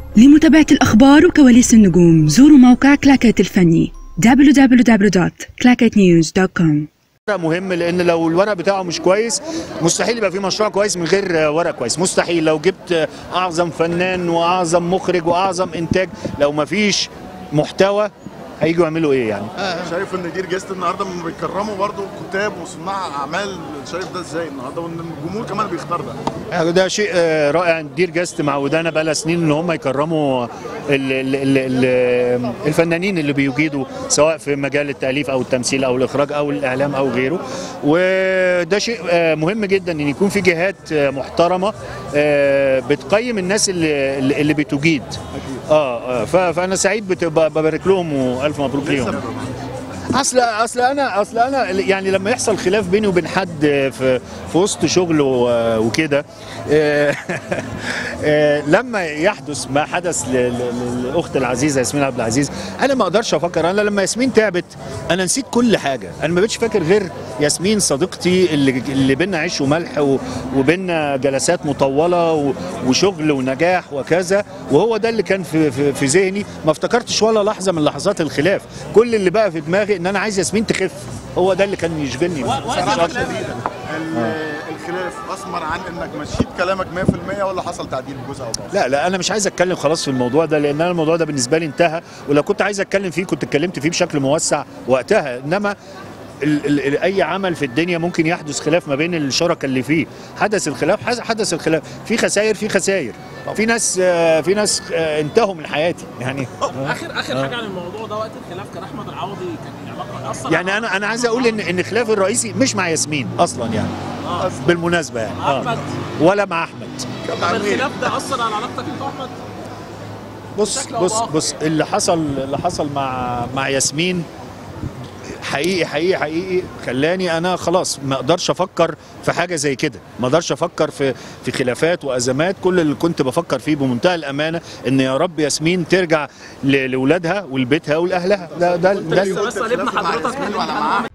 لمتابعة الأخبار وكواليس النجوم زوروا موقع كلاكيت الفني www.clacketnews.com مهم لان لو الورق بتاعه مش كويس مستحيل يبقى في مشروع كويس من غير ورق كويس مستحيل لو جبت اعظم فنان واعظم مخرج واعظم انتاج لو ما فيش محتوى هيجوا يعملوا ايه يعني شايف ان دير جيست النهارده هم بيكرموا برضو كتاب وصناع اعمال شايف ده ازاي النهارده وان الجمهور كمان بيختار ده يعني ده شيء آه، رائع دير جاست معودانا بقى سنين ان هم يكرموا ال ال ال ال الفنانين اللي بيجيدوا سواء في مجال التاليف او التمثيل او الاخراج او الاعلام او غيره وده شيء آه، مهم جدا ان يكون في جهات آه، محترمه آه، بتقيم الناس اللي اللي بتجيد اه آه، ف- فانا سعيد بت- ب- ببارك لهم والف مبروك ليهم اصل اصل انا اصل انا يعني لما يحصل خلاف بيني وبين حد في في وسط شغل و- وكده آه، آه، لما يحدث ما حدث ل- ل- للاخت العزيزه ياسمين عبد العزيز انا ما اقدرش افكر انا لما ياسمين تعبت انا نسيت كل حاجه انا ما بقتش فاكر غير ياسمين صديقتي اللي اللي بينا عيش وملح و- وبينا جلسات مطوله و- وشغل ونجاح وكذا وهو ده اللي كان في في, في ذهني ما افتكرتش ولا لحظه من لحظات الخلاف كل اللي بقى في دماغي ان انا عايز ياسمين تخف هو ده اللي كان يشغلني صراحه شديده ال- الخلاف اثمر عن انك مشيت كلامك 100% ولا حصل تعديل جزء او بعض لا لا انا مش عايز اتكلم خلاص في الموضوع ده لان انا الموضوع ده بالنسبه لي انتهى ولو كنت عايز اتكلم فيه كنت اتكلمت فيه بشكل موسع وقتها انما ال ال ال اي عمل في الدنيا ممكن يحدث خلاف ما بين الشركاء اللي فيه حدث الخلاف حس- حدث الخلاف في خسائر في خسائر في ناس آه، في ناس آه، انتهوا من حياتي يعني اخر اخر حاجه عن الموضوع ده وقت الخلاف كان احمد العوضي كان علاقه اثر يعني انا انا عايز اقول ان ان خلافي الرئيسي مش مع ياسمين اصلا يعني آه. بالمناسبه يعني آه. احمد ولا مع احمد طب الخلاف ده اثر على علاقتك انت واحمد بص بشكل أو بص بآخر. بص اللي حصل اللي حصل مع مع ياسمين حقيقي حقيقي حقيقي خلاني انا خلاص ما اقدرش افكر في حاجه زي كده ما اقدرش افكر في في خلافات وازمات كل اللي كنت بفكر فيه بمنتهى الامانه ان يا رب ياسمين ترجع ل- لاولادها ولبيتها ولاهلها ده ده, ده لسه بس قلبنا حضرتك من ولا معاه